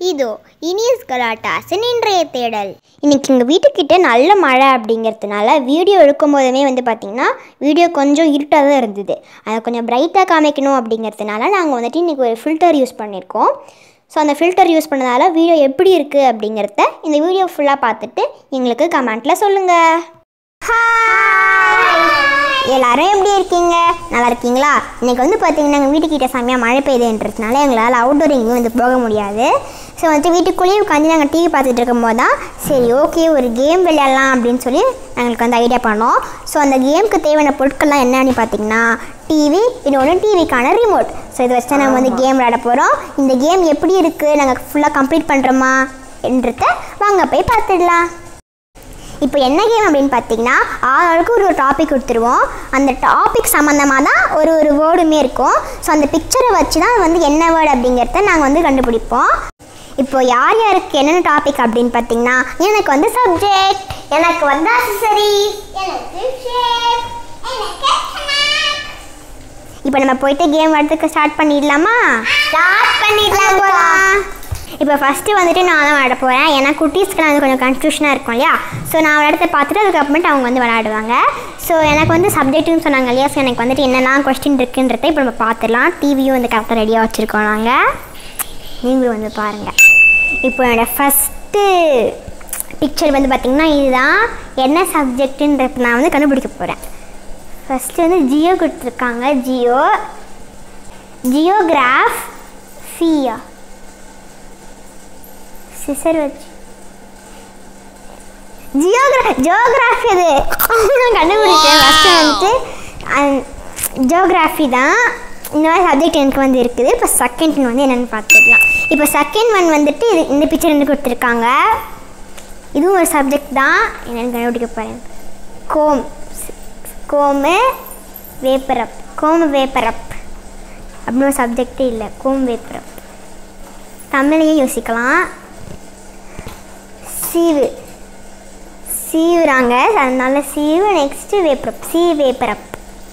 இதோ இனியஸ் கலாட்டாஸின் இன்றைய தேடல் இன்னைக்கு எங்கள் வீட்டுக்கிட்ட நல்ல மழை அப்படிங்கிறதுனால வீடியோ எடுக்கும் போதுமே வந்து பார்த்திங்கன்னா வீடியோ கொஞ்சம் இருட்டாக தான் இருந்தது அதை கொஞ்சம் பிரைட்டாக காமிக்கணும் அப்படிங்கிறதுனால நாங்கள் வந்துட்டு இன்றைக்கி ஒரு ஃபில்டர் யூஸ் பண்ணியிருக்கோம் ஸோ அந்த ஃபில்டர் யூஸ் பண்ணதால வீடியோ எப்படி இருக்குது அப்படிங்கிறத இந்த வீடியோ ஃபுல்லாக பார்த்துட்டு எங்களுக்கு கமெண்ட்டில் சொல்லுங்கள் எல்லாரும் எப்படி இருக்கீங்க நல்லா இருக்கீங்களா இன்னைக்கு வந்து பார்த்தீங்கன்னா எங்கள் வீட்டுக்கிட்ட செம்மையாக மழை பெய்யுதுன்றதுனால எங்களால் அவுட்டோர் எங்கேயும் வந்து போக முடியாது ஸோ வந்துட்டு வீட்டுக்குள்ளேயே உட்காந்து நாங்கள் டிவி பார்த்துட்டு இருக்கும்போது தான் சரி ஓகே ஒரு கேம் விளையாடலாம் அப்படின்னு சொல்லி எங்களுக்கு வந்து ஐடியா பண்ணோம் ஸோ அந்த கேமுக்கு தேவையான பொருட்கள்லாம் என்னன்னு பார்த்தீங்கன்னா டிவி இன்னொன்று டிவிக்கான ரிமோட் ஸோ இதை வச்சு தான் நம்ம வந்து கேம் விளையாட போகிறோம் இந்த கேம் எப்படி இருக்குது நாங்கள் ஃபுல்லாக கம்ப்ளீட் பண்ணுறோமா என்றத வாங்க போய் பார்த்துடலாம் இப்போ என்ன கேம் அப்படின்னு பார்த்தீங்கன்னா ஆளுக்கு ஒரு ஒரு டாபிக் கொடுத்துருவோம் அந்த டாபிக் சம்மந்தமாக தான் ஒரு ஒரு வேர்டுமே இருக்கும் ஸோ அந்த பிக்சரை வச்சு தான் வந்து என்ன வேர்டு அப்படிங்கிறத நாங்கள் வந்து கண்டுபிடிப்போம் இப்போ யார் யாருக்கு என்னென்ன டாபிக் அப்படின்னு பார்த்தீங்கன்னா எனக்கு வந்து சப்ஜெக்ட் எனக்கு வந்து அசசரி எனக்கு shape, எனக்கு snack. இப்போ நம்ம போயிட்டு கேம் விளையாடுறதுக்கு ஸ்டார்ட் பண்ணிடலாமா ஸ்டார்ட் பண்ணிடலாம் போகலாம் இப்போ ஃபஸ்ட்டு வந்துட்டு நான் தான் விளையாட போகிறேன் ஏன்னா குட்டீஸ்க்கு வந்து கொஞ்சம் கன்ஃபியூஷனாக இருக்கும் இல்லையா ஸோ நான் விளையாடுறத பார்த்துட்டு அதுக்கப்புறமேட்டு அவங்க வந்து விளையாடுவாங்க ஸோ எனக்கு வந்து சப்ஜெக்ட்னு சொன்னாங்க இல்லையா ஸோ எனக்கு வந்துட்டு என்னெல்லாம் கொஸ்டின் இருக்குன்றதை இப்போ நம்ம பார்த்துடலாம் டிவியும் வந்து கரெக்டாக ரெடியாக வச்சுருக்கோம் நாங்கள் நீங்களும் வந்து பாருங்கள் இப்போ என்னோடய ஃபஸ்ட்டு பிக்சர் வந்து பார்த்திங்கன்னா இதுதான் என்ன சப்ஜெக்ட்டுன்றது நான் வந்து கண்டுபிடிக்க போகிறேன் ஃபஸ்ட்டு வந்து ஜியோ கொடுத்துருக்காங்க ஜியோ ஜியோகிராஃப் ஃபியா சிசர் வச்சு ஜியோகிரா ஜியோகிராஃபி அது நான் கண்டுபிடிச்சேன் ஃபஸ்ட்டு வந்துட்டு ஜியோகிராஃபி தான் இந்த மாதிரி சப்ஜெக்ட் எனக்கு வந்து இருக்குது இப்போ செகண்ட் ஒன் வந்து என்னென்னு பார்த்துக்கலாம் இப்போ செகண்ட் ஒன் வந்துட்டு இது இந்த பிக்சர் வந்து கொடுத்துருக்காங்க இதுவும் ஒரு சப்ஜெக்ட் தான் என்னென்னு கண்டுபிடிக்க போகிறேன் கோம் கோமு வேப்பரப் கோமு வேப்பரப் அப்படின்னு ஒரு சப்ஜெக்டே இல்லை கோம் வேப்பரப் தமிழையும் யோசிக்கலாம் சீவு சீவுறாங்க அதனால சீவு நெக்ஸ்ட்டு வேப்பரப் சி வேப்பரப்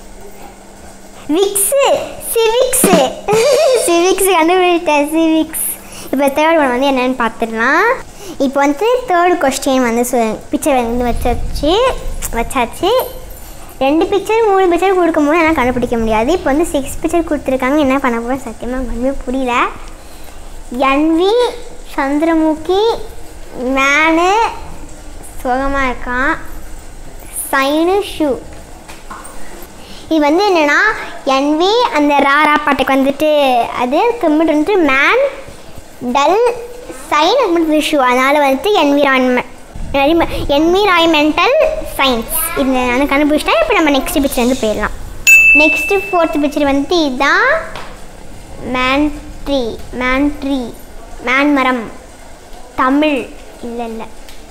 விக்ஸு சிவிக்ஸு சிவிக்ஸ் கண்டுபிடிச்சிட்டேன் சிவிக்ஸ் இப்போ தேர்ட் ஒன் வந்து என்னென்னு பார்த்துடலாம் இப்போ வந்து தேர்ட் கொஸ்டின் வந்து பிக்சர் வந்து வச்சாச்சு வச்சாச்சு ரெண்டு பிக்சர் மூணு பிக்சர் கொடுக்கும்போது என்னால் கண்டுபிடிக்க முடியாது இப்போ வந்து சிக்ஸ் பிக்சர் கொடுத்துருக்காங்க என்ன பண்ண போகிறேன் சத்தியமாக ஒன்றுமே புரியல என்வி சந்திரமுகி மேனு சுகமாக இருக்கான் சைனு ஷூ இது வந்து என்னென்னா என்வி அந்த ராரா பாட்டுக்கு வந்துட்டு அது கம்மிட்டு வந்துட்டு மேன் டல் சைன் அது ஷூ அதனால் வந்துட்டு என்விரான்மெண்ட் என்விரான்மெண்டல் சயின்ஸ் இது நான் கண்டுபிடிச்சிட்டேன் இப்போ நம்ம நெக்ஸ்ட் பிக்சர் வந்து போயிடலாம் நெக்ஸ்ட்டு ஃபோர்த் பிக்சர் வந்துட்டு இதுதான் man tree man tree man மரம் தமிழ் இல்லை இல்லை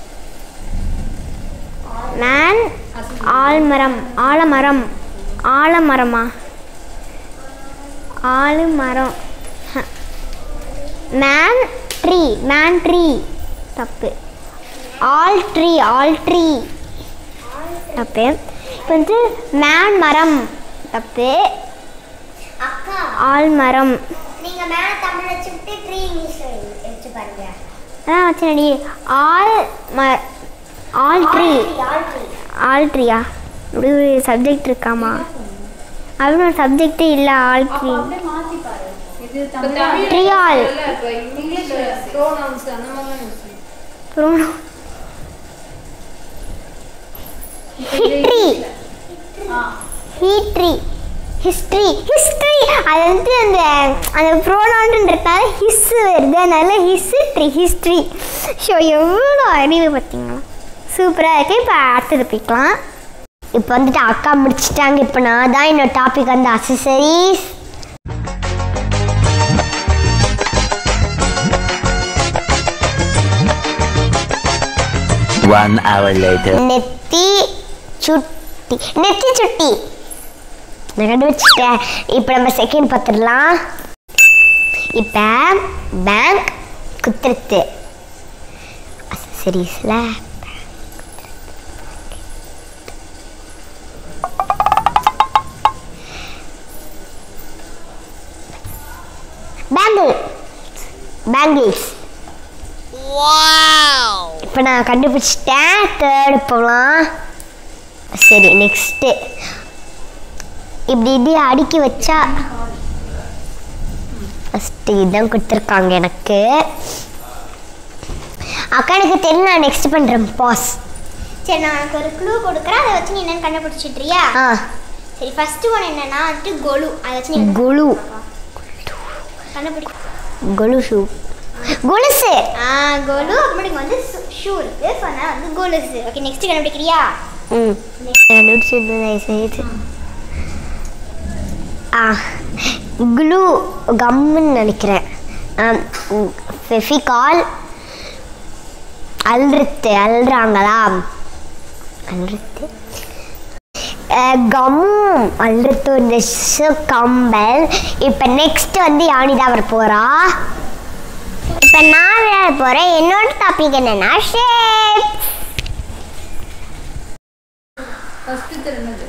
மேன் ஆல்மரம் ஆலமரம் ஆலமரமா ஆலுமரம் மேன் ட்ரீ மேன் ட்ரீ தப்பு ஆல் ட்ரீ ஆல் ட்ரீ தப்பு இப்போ வந்து மேன் மரம் தப்பு அக்கா ஆல் மரம் நீங்க மேல தமிழ் வச்சுக்கிட்டு ட்ரீ இங்கிலீஷ் வச்சு பாருங்க அதான் வச்சனடி ஆல் ம ஆல் ட்ரீ ஆல் ட்ரீ ஆல் ட்ரீயா இப்படி ஒரு சப்ஜெக்ட் இருக்காமா அப்படின்னு ஒரு சப்ஜெக்டே இல்லை ஆல் ட்ரீ அப்படியே மாத்தி பாரு இது இப்ப தமிழ் தமிழ்ல ட்ரியால். இல்ல, இப்ப இங்கிலீஷ்ல pronouns அந்த மாதிரிலாம் use பண்ணுவோம். ப்ரோனோ இப்ப இது ஹிட்ரி ஆ ஹிட்ரி ஹிஸ்ட்ரி ஹிஸ்ட்ரி அது வந்து அந்த அந்த ப்ரோனவுன்றதுனால ஹிஸ் வருது அதனால ஹிஸ்ட்ரி ஹிஸ்ட்ரி ஷோ எவ்வளோ அறிவு பார்த்தீங்களா சூப்பராக இருக்குது இப்போ அடுத்தது போய்க்கலாம் இப்போ வந்துட்டு அக்கா முடிச்சிட்டாங்க இப்போ நான் தான் என்னோட டாபிக் வந்து அசசரிஸ் One hour later. நெத்தி சுட்டி நெத்தி சுட்டி நான் கண்டுபிடிச்சிட்டேன் இப்போ நம்ம செகண்ட் பார்த்துடலாம் இப்போ பேங்க் குத்துருத்து அசசரிஸில் பேங்கிள் பேங்கிள்ஸ் இப்போ நான் கண்டுபிடிச்சிட்டேன் தேர்டு போகலாம் சரி நெக்ஸ்ட்டு இப்படி இப்படி அடுக்கி வச்சா ஃபஸ்ட்டு இதான் கொடுத்துருக்காங்க எனக்கு அக்கா எனக்கு தெரியும் நான் நெக்ஸ்ட் பண்ணுறேன் பாஸ் சரி நான் உனக்கு ஒரு க்ளூ கொடுக்குறேன் அதை வச்சு நீ என்னன்னு கண்டுபிடிச்சிட்றியா ஆ சரி ஃபர்ஸ்ட் ஒன் என்னன்னா வந்துட்டு கொலு அதை வச்சு நீ குலு கண்டுபிடி கொலு ஷூ கொலுசு ஆ கொலு அப்புறமேட்டுக்கு வந்து ஷூ இருக்கு ஸோ அதனால் வந்து கொலுசு ஓகே நெக்ஸ்ட் கண்டுபிடிக்கிறியா ம் கண்டுபிடிச்சிட்டு செய்யுது ஆ க்ளூ கம்முன்னு நினைக்கிறேன் ஃபெஃபிகால் அல்றுத்து அல்றாங்களா அல்றுத்து கம் அல்றுத்து நெஸ்ஸு கம்பல் இப்போ நெக்ஸ்ட் வந்து யானிதா வர போகிறா இப்போ நான் விளையாட போகிறேன் என்னோட டாபிக் என்னன்னா ஷேப் ஃபர்ஸ்ட் தெரிஞ்சது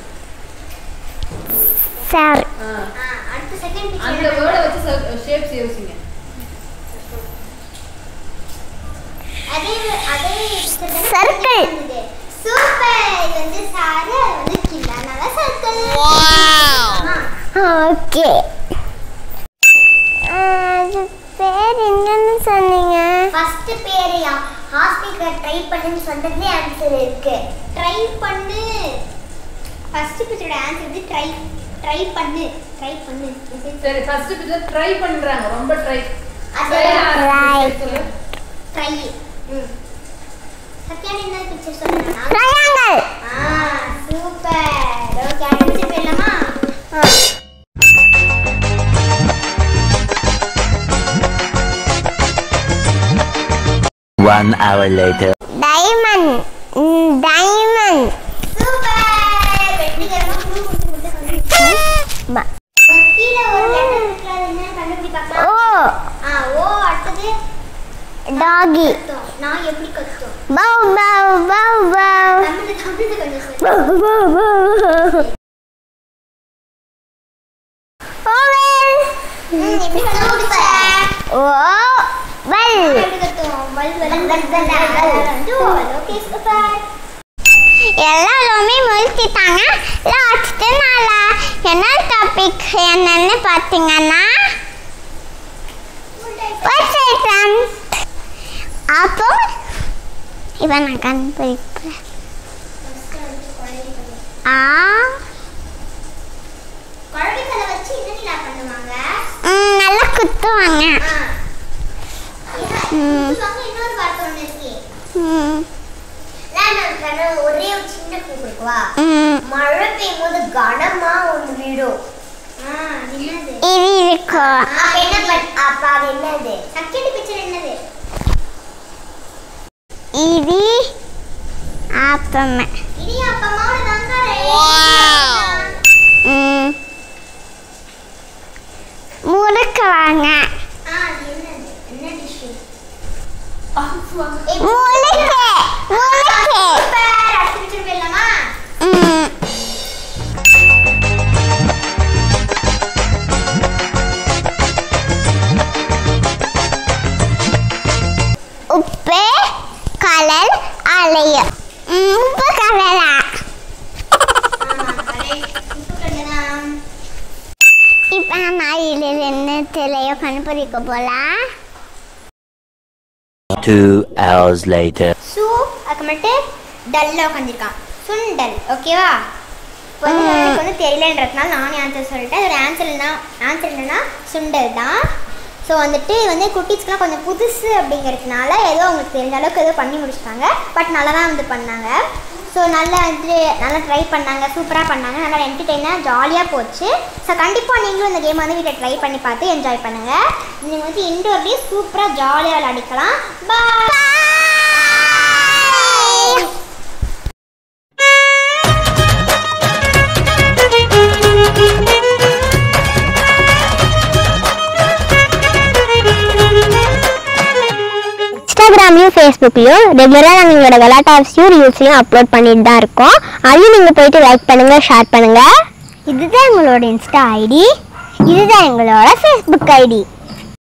சார் அடுத்த செகண்ட் அந்த வேர்டை வச்சு ஷேப்ஸ் யோசிங்க அதே அதே Circle. சூப்பர் இது வந்து சாரு அது வந்து கில்லா நல்லா சர்க்கிள் ஓகே அது பேர் என்னன்னு சொன்னீங்க ஃபர்ஸ்ட் பேர் ஹாஸ்பிட்டல் ட்ரை பண்ணுன்னு சொன்னதுலே ஆன்சர் இருக்கு ட்ரை பண்ணு ஃபர்ஸ்ட் பேரோட ஆன்சர் வந்து ட்ரை ட்ரை பண்ணு ட்ரை பண்ணு சரி ஃபர்ஸ்ட் பிக்சர் ட்ரை பண்றாங்க ரொம்ப ட்ரை அது Try. ட்ரை ம் செகண்ட் என்ன பிக்சர் சொன்னா ட்ரையாங்கல் ஆ சூப்பர் ஓகே அடுத்து போயிடலாமா One hour later. Diamond diamond super வெற்றிகரமா குழு கொடுத்து கொடுத்து கண்டுபிடிச்சு கீழே ஒரு லெட்டர் இருக்குல்ல அது என்ன கண்டுபிடி பார்க்கலாம் ஓ ஆ ஓ அடுத்தது டாகி கத்தும் நான் எப்படி கத்தும் பவ் பவ் பவ் பவ் தமிழ்ல தமிழ்ல கொஞ்சம் சொல்லு பவ் பவ் பவ் ஓவல் ம், எப்படி கத்தும் ஓ வெல் எப்படி கத்தும் வல் வல் வல் வல் வல் வந்து ஓவல் ஓகே சூப்பர் எல்லாருமே முடிச்சிட்டாங்க லாஸ்ட் நாளா என்ன டாபிக் என்னன்னு பார்த்தீங்கன்னா வச்சிருக்கேன் அப்போ இவன் நான் கண்டுபிடிப்பேன் ஆ குழந்தைகளை வச்சு என்னென்ன பண்ணுவாங்க ம், நல்லா குத்துவாங்க ஆ ம். குத்துவாங்க, இன்னொரு வார்த்தை ஒன்று இருக்கு ம், நான் உனக்கு ஒரே ஒரு சின்ன பூ கொடுக்குவா ம். மழை பெய்யும் போது கனமா ஒன்று விடும் என்னது இது இருக்கும் அப்ப என்ன பண் அப்ப அது என்னது செகண்ட் பிக்சர் என்னது இது அப்பமே இடியாப்பமாவோட தாங்க ம். முறுக்குவாங்க ஆ அது என்னது என்ன டிஷ் முறுக்கு முறுக்கு சூப்பர் அடுத்த பிக்சர் போயிடலாமா ம். உப்பு கடல் அலைய ம், உப்பு கடலா இப்போ நம்ம இதில் என்ன தெலையோ கண்டுபிடிக்க போலாம் Two hours later. சூ அதுக்கப்புறமேட்டு டல்ல உட்காந்துருக்கான் சுண்டல் ஓகேவா இப்போ வந்து எனக்கு வந்து தெரியலன்றதுனால நானே ஆன்சர் சொல்லிட்டேன் அதோட ஆன்சர் என்ன ஆன்சர் என்னன்னா சுண்டல் தான் ஸோ வந்துட்டு இது வந்து குட்டீஸ்க்குலாம் கொஞ்சம் புதுசு அப்படிங்கிறதுனால ஏதோ அவங்களுக்கு தெரிஞ்ச அளவுக்கு ஏதோ பண்ணி முடிச்சிட்டாங்க பட் நல்லா தான் வந்து பண்ணாங்க ஸோ நல்லா வந்து நல்லா ட்ரை பண்ணாங்க சூப்பராக பண்ணாங்க நல்லா என்டர்டெயினாக ஜாலியாக போச்சு ஸோ கண்டிப்பாக நீங்களும் இந்த கேம் வந்து வீட்டில் ட்ரை பண்ணி பார்த்து என்ஜாய் பண்ணுங்கள் நீங்கள் வந்து இன்டோர்லேயே சூப்பராக ஜாலியாக விளையாடிக்கலாம் பாய் இன்ஸ்டாகிராம்லையும் ஃபேஸ்புக்லையும் ரெகுலராக நாங்கள் எங்களோட விளாட்டாப்ஸையும் ரீல்ஸையும் அப்லோட் பண்ணிட்டு தான் இருக்கோம் அதையும் நீங்கள் போயிட்டு லைக் பண்ணுங்கள் ஷேர் பண்ணுங்கள் இதுதான் எங்களோட இன்ஸ்டா ஐடி இதுதான் எங்களோட ஃபேஸ்புக் ஐடி